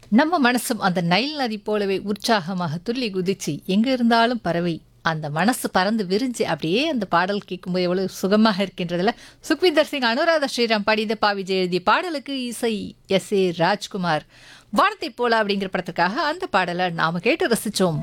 நம்ம மனசும் அந்த நைல் நதி போலவே உற்சாகமாக துள்ளி குதிச்சு எங்க இருந்தாலும் பறவை அந்த மனசு பறந்து விரிஞ்சு அப்படியே அந்த பாடல் கேட்கும்போது எவ்வளவு சுகமாக இருக்கின்றதுல சுக்விந்தர் சிங் அனுராதா ஸ்ரீராம் பாடிய பா விஜய் எழுதிய பாடலுக்கு இசை எஸ் ஏ ராஜ்குமார் வானத்தை போல அப்படிங்கிற படத்துக்காக அந்த பாடலை நாம கேட்டு ரசிச்சோம்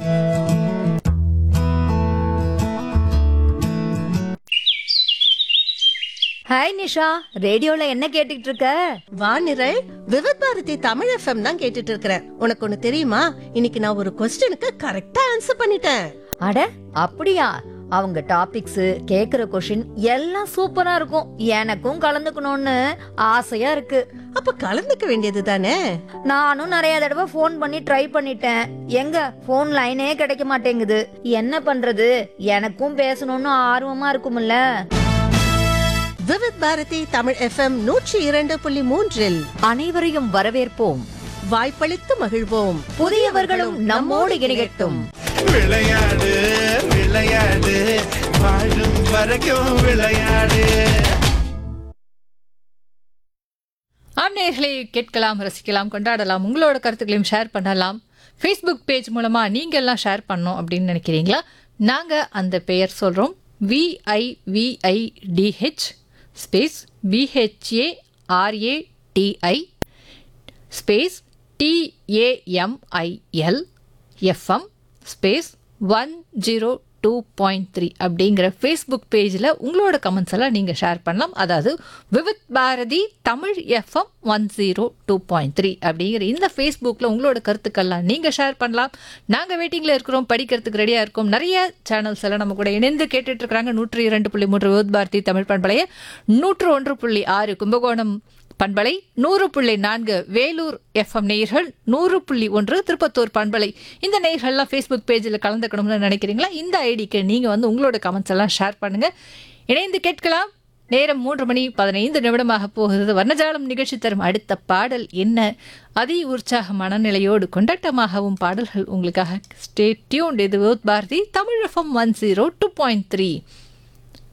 ஹாய் நிஷா ரேடியோல என்ன கேட்டுக்கிட்டு இருக்க வானிரல் விவத் பாரதி தமிழ் எஃப்எம் தான் கேட்டுட்டு இருக்கிறேன் உனக்கு ஒண்ணு தெரியுமா இன்னைக்கு நான் ஒரு கொஸ்டினுக்கு கரெக்டா ஆன்சர் பண்ணிட்டேன் அட அப்படியா அவங்க டாபிக்ஸ் கேக்குற கொஷின் எல்லாம் சூப்பரா இருக்கும் எனக்கும் கலந்துக்கணும்னு ஆசையா இருக்கு அப்ப கலந்துக்க வேண்டியது தானே நானும் நிறைய தடவை ஃபோன் பண்ணி ட்ரை பண்ணிட்டேன் எங்க ஃபோன் லைனே கிடைக்க மாட்டேங்குது என்ன பண்றது எனக்கும் பேசணும்னு ஆர்வமா இருக்கும்ல விவத் பாரதி தமிழ் எஃப்எம் நூற்றி இரண்டு புள்ளி மூன்றில் அனைவரையும் வரவேற்போம் வாய்ப்பளித்து மகிழ்வோம் புதியவர்களும் நம்மோடு இணையட்டும் விளையாடு விளையாடு வாழும் வரைக்கும் விளையாடு ஆம் நேயர்களே கேட்கலாம் ரசிக்கலாம் கொண்டாடலாம் உங்களோட கருத்துக்களையும் ஷேர் பண்ணலாம் ஃபேஸ்புக் பேஜ் மூலமாக நீங்கள் எல்லாம் ஷேர் பண்ணோம் அப்படின்னு நினைக்கிறீங்களா நாங்கள் அந்த பெயர் சொல்கிறோம் V I V I D H space B H A R A T I space T A M I L FM space one zero two point three அப்படிங்கிற ஃபேஸ்புக் பேஜில் உங்களோட கமெண்ட்ஸ் எல்லாம் நீங்கள் ஷேர் பண்ணலாம் அதாவது Vividh Bharati Tamil FM one zero two point three அப்படிங்கிற இந்த ஃபேஸ்புக்கில் உங்களோட கருத்துக்கள்லாம் நீங்கள் ஷேர் பண்ணலாம் நாங்கள் வெயிட்டிங்கில் இருக்கிறோம் படிக்கிறதுக்கு ரெடியாக இருக்கோம் நிறைய சேனல்ஸ் எல்லாம் நம்ம கூட இணைந்து கேட்டுட்டு இருக்கிறாங்க நூற்றி இரண்டு புள்ளி மூன்று விவித் பாரதி தமிழ் பண்பலைய நூற்று ஒன்று புள்ளி ஆறு கும்பகோணம் பண்பலை நூறு புள்ளி நான்கு வேலூர் எஃப்எம் நேயர்கள் நூறு புள்ளி ஒன்று திருப்பத்தூர் பண்பலை இந்த நேயர்கள்லாம் ஃபேஸ்புக் பேஜில் கலந்துக்கணும்னு நினைக்கிறீங்களா இந்த ஐடிக்கு நீங்கள் வந்து உங்களோட கமெண்ட்ஸ் எல்லாம் ஷேர் பண்ணுங்க இணைந்து கேட்கலாம் நேரம் மூன்று மணி பதினைந்து நிமிடமாக போகிறது வர்ணஜாலம் நிகழ்ச்சி தரும் அடுத்த பாடல் என்ன அதி உற்சாக மனநிலையோடு கொண்டாட்டமாகவும் பாடல்கள் உங்களுக்காக ஸ்டே டியூன் இது Bharati Tamil FM one zero two point three